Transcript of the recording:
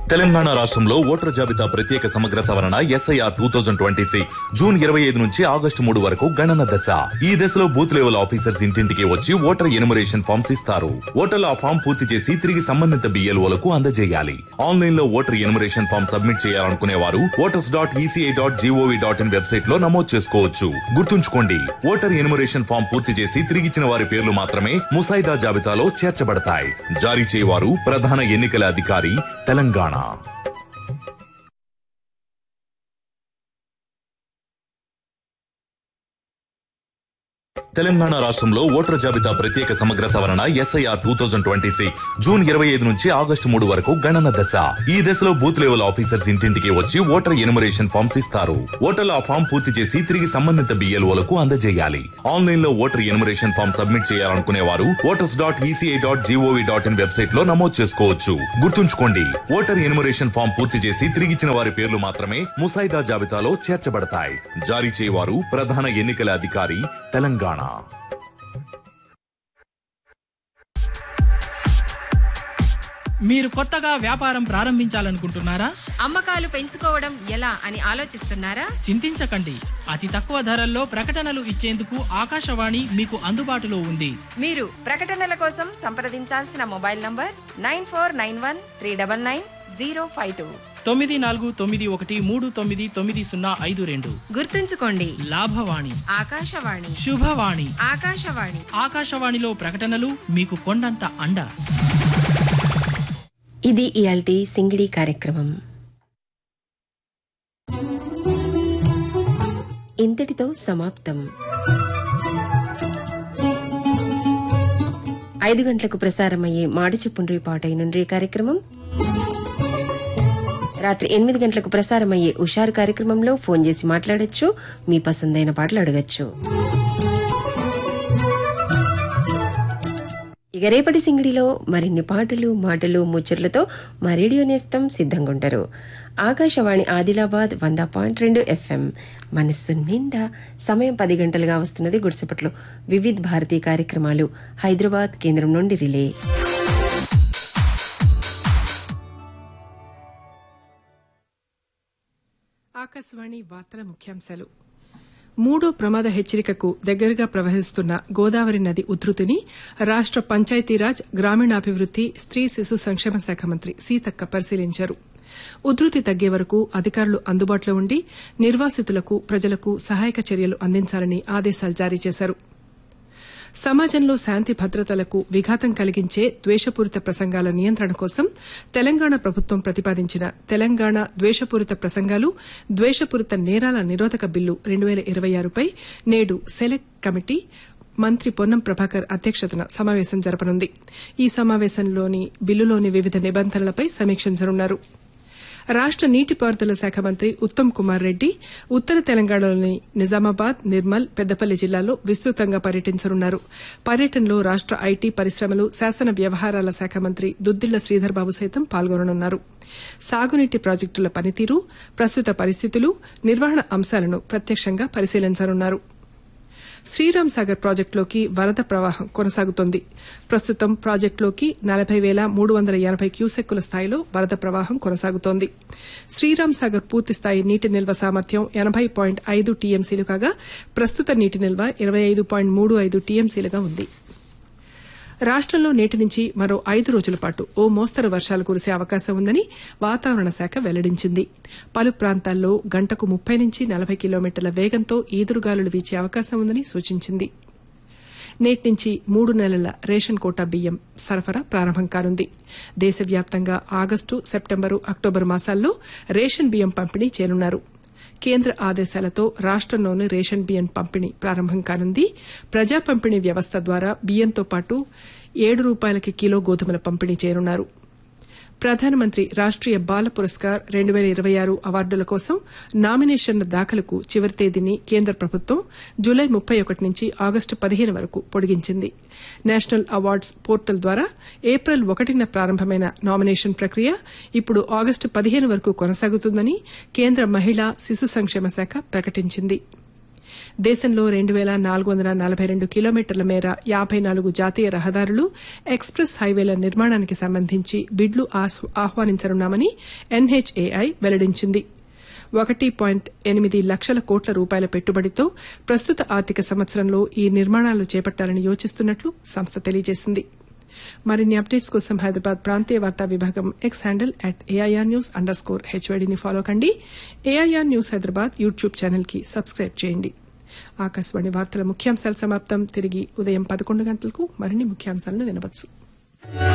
తెలంగాణ రాష్ట్రంలో ఓటర్ జాబితా ప్రత్యేక సమగ్ర సవరణ SIR two thousand twenty six June ఇరవై ఐదు నుంచి ఆగస్టు మూడు వరకు గణన దశ ఈ దశలో బూత్ లెవెల్ ఆఫీసర్స్ ఇంటింటికి వచ్చి ఓటర్ ఎనుమరేషన్ ఫామ్స్ ఇస్తారు ఓటర్లు ఆ ఫామ్ పూర్తి చేసి తిరిగి సంబంధిత బిఎల్ఓలకు అందజేయాలి ఆన్లైన్ లో ఓటర్ ఎనుమరేషన్ ఫామ్ సబ్మిట్ చేయాలనుకునే వారు voters dot ECI dot G O V dot in website లో నమోదు చేసుకోవచ్చు గుర్తుంచుకోండి ఓటర్ ఎనుమరేషన్ ఫామ్ పూర్తి చేసి తిరిగిచ్చిన వారి పేర్లు మాత్రమే ముసాయిదా జాబితాలో చేర్చబడతాయి జారీ చేయవారు ప్రధాన ఎన్నికల అధికారి తెలంగాణ తెలంగాణ రాష్ట్రంలో ఓటర్ జాబితా ప్రత్యేక సమగ్ర సవరణ SIR two thousand twenty six June ఇరవై ఐదు నుంచి ఆగస్టు మూడు వరకు గణన దశ ఈ దశలో బూత్ లెవెల్ ఆఫీసర్స్ ఇంటింటికి వచ్చి ఓటర్ ఎనుమరేషన్ ఫామ్స్ ఇస్తారు ఓటర్లు ఆ ఫామ్ పూర్తి చేసి తిరిగి సంబంధిత బిఎల్ఓలకు అందజేయాలి ఆన్లైన్ లో ఓటర్ ఎనుమరేషన్ ఫామ్ సబ్మిట్ చేయాలనుకునే వారు voters dot ECI dot G O V dot in website లో నమోదు చేసుకోవచ్చు గుర్తుంచుకోండి ఓటర్ ఎనుమరేషన్ ఫామ్ పూర్తి చేసి తిరిగిచ్చిన వారి పేర్లు మాత్రమే ముసాయిదా జాబితాలో చేర్చబడతాయి జారీ చేయవారు ప్రధాన ఎన్నికల అధికారి తెలంగాణ మీరు కొత్తగా వ్యాపారం ప్రారంభించాలనుకుంటున్నారా అమ్మకాలు పెంచుకోవడం ఎలా అని ఆలోచిస్తున్నారా చింతించకండి అతి తక్కువ ధరల్లో ప్రకటనలు ఇచ్చేందుకు ఆకాశవాణి మీకు అందుబాటులో ఉంది మీరు ప్రకటనల కోసం సంప్రదించాల్సిన mobile number nine four nine one three double nine zero five two తొమ్మిది నాలుగు తొమ్మిది ఒకటి మూడు తొమ్మిది తొమ్మిది సున్నా ఐదు రెండు గుర్తుంచుకోండి లాభవాణి ఆకాశవాణి శుభవాణి ఆకాశవాణి ఆకాశవాణిలో ప్రకటనలు మీకు కొండంత అండ ఇది ఇయాల్టి సింగిడి కార్యక్రమం ఇంతటితో సమాప్తం ఐదు గంటలకు ప్రసారమయ్యే మాడి చెప్పుండ్రి పాట నుండి కార్యక్రమం రాత్రి ఎనిమిది గంటలకు ప్రసారమయ్యే ఉషారు కార్యక్రమంలో ఫోన్ చేసి మాట్లాడొచ్చు మీ పసందైన పాటలు అడగచ్చు ఇక రేపటి సింగిడిలో మరిన్ని పాటలు మాటలు ముచ్చట్లతో మా రేడియో నేస్తం సిద్ధంగా ఉంటారు ఆకాశవాణి ఆదిలాబాద్ వంద పాయింట్ రెండు ఎఫ్ఎం మనస్సు నిండా సమయం పది గంటలుగా వస్తున్నది గుడిసెపట్లో వివిధ్ భారతీ కార్యక్రమాలు హైదరాబాద్ కేంద్రం నుండి రిలే ఆకాశవాణి వార్తల ముఖ్యాంశాలు మూడో ప్రమాద హెచ్చరికకు దగ్గరగా ప్రవహిస్తున్న గోదావరి నది ఉధృతిని రాష్ట పంచాయతీరాజ్ గ్రామీణాభివృద్ది స్త్రీ శిశు సంక్షేమ శాఖ మంత్రి సీతక్క పరిశీలించారు ఉధృతి తగ్గే వరకు అధికారులు అందుబాటులో ఉండి నిర్వాసితులకు ప్రజలకు సహాయక చర్యలు అందించాలని ఆదేశాలు జారీ చేశారు సమాజంలో శాంతి భద్రతలకు విఘాతం కలిగించే ద్వేషపూరిత ప్రసంగాల నియంత్రణ కోసం తెలంగాణ ప్రభుత్వం ప్రతిపాదించిన తెలంగాణ ద్వేషపూరిత ప్రసంగాలు ద్వేషపూరిత నేరాల నిరోధక బిల్లు రెండు వేల ఇరవై ఆరుపై నేడు సెలెక్ట్ కమిటీ మంత్రి పొన్నం ప్రభాకర్ అధ్యక్షతన సమావేశం జరపనుంది ఈ సమావేశంలోని బిల్లులోని వివిధ నిబంధనలపై సమీక్షించనున్నారు రాష్ట నీటిపారుదల శాఖ మంత్రి ఉత్తమ్ కుమార్ రెడ్డి ఉత్తర తెలంగాణలోని నిజామాబాద్ నిర్మల్ పెద్దపల్లి జిల్లాల్లో విస్తృతంగా పర్యటించనున్నారు పర్యటనలో రాష్ట ఐటీ పరిశ్రమలు శాసన వ్యవహారాల శాఖ మంత్రి దుద్దిళ్ల శ్రీధర్ బాబు సైతం పాల్గొననున్నారు సాగునీటి ప్రాజెక్టుల పనితీరు ప్రస్తుత పరిస్థితులు నిర్వహణ అంశాలను ప్రత్యక్షంగా పరిశీలించనున్నారు శ్రీరామ్ సాగర్ ప్రాజెక్టులోకి వరద ప్రవాహం కొనసాగుతోంది ప్రస్తుతం ప్రాజెక్టులోకి నలభై వేల మూడు వందల ఎనభై క్యూసెక్కుల స్థాయిలో వరద ప్రవాహం కొనసాగుతోంది శ్రీరామ్ సాగర్ పూర్తి స్థాయి నీటి నిల్వ సామర్థ్యం ఎనభై పాయింట్ ఐదు టీఎంసీలు కాగా ప్రస్తుత నీటి నిల్వ ఇరవై ఐదు పాయింట్ మూడు ఐదు టీఎంసీలుగా ఉంది రాష్టంలో నేటి నుంచి మరో ఐదు రోజుల పాటు ఓ మోస్తరు వర్షాలు కురిసే అవకాశం ఉందని వాతావరణ శాఖ వెల్లడించింది పలు ప్రాంతాల్లో గంటకు ముప్పై నుంచి నలభై కిలోమీటర్ల వేగంతో ఈదురుగాలులు వీచే అవకాశం ఉందని సూచించింది నేటి నుంచి మూడు నెలల రేషన్ కోటా బియ్యం సరఫరా ప్రారంభం కానుంది దేశవ్యాప్తంగా ఆగస్టు సెప్టెంబరు అక్టోబర్ మాసాల్లో రేషన్ బియ్యం పంపిణీ చేయనున్నారు కేంద్ర ఆదేశాలతో రాష్టంలోని రేషన్ బియ్యం పంపిణీ ప్రారంభం కానుంది ప్రజా పంపిణీ వ్యవస్థ ద్వారా బియ్యంతో పాటు ఏడు రూపాయలకి కిలో గోధుమల పంపిణీ చేయనున్నారు ప్రధానమంత్రి రాష్ట్రీయ బాల పురస్కార్ రెండు వేల ఇరవై ఆరు అవార్డుల కోసం నామినేషన్ల దాఖలకు చివరి తేదీని కేంద్ర ప్రభుత్వం జూలై ముప్పై ఒకటి నుంచి ఆగస్టు పదిహేను వరకు పొడిగించింది నేషనల్ అవార్డ్స్ పోర్టల్ ద్వారా ఏప్రిల్ ఒకటిన ప్రారంభమైన నామినేషన్ ప్రక్రియ ఇప్పుడు ఆగస్టు పదిహేను వరకు కొనసాగుతుందని కేంద్ర మహిళా శిశు సంక్షేమ శాఖ ప్రకటించింది దేశంలో రెండు వేల నాలుగు వందల నలభై రెండు కిలోమీటర్ల మేర యాభై నాలుగు జాతీయ రహదారులు ఎక్స్ప్రెస్ హైవేల నిర్మాణానికి సంబంధించి బిడ్లు ఆహ్- ఆహ్వానించనున్నామని ఎన్హెచ్ఏఐ వెల్లడించింది ఒకటి పాయింట్ ఎనిమిది లక్షల కోట్ల రూపాయల పెట్టుబడితో ప్రస్తుత ఆర్థిక సంవత్సరంలో ఈ నిర్మాణాలు చేపట్టాలని యోచిస్తున్నట్లు సంస్థ తెలియజేసింది మరిన్ని అప్డేట్స్ కోసం హైదరాబాద్ ప్రాంతీయ వార్తా విభాగం X handle at AIR news under score హెచ్వైడిని ఫాలో కండి AIR news Hyderabad YouTube channel కి సబ్స్క్రైబ్ చేయండి ఆకాశవాణి వార్తల ముఖ్యాంశాలు సమాప్తం తిరిగి ఉదయం పదకొండు గంటలకు మరిన్ని ముఖ్యాంశాలను వినవచ్చు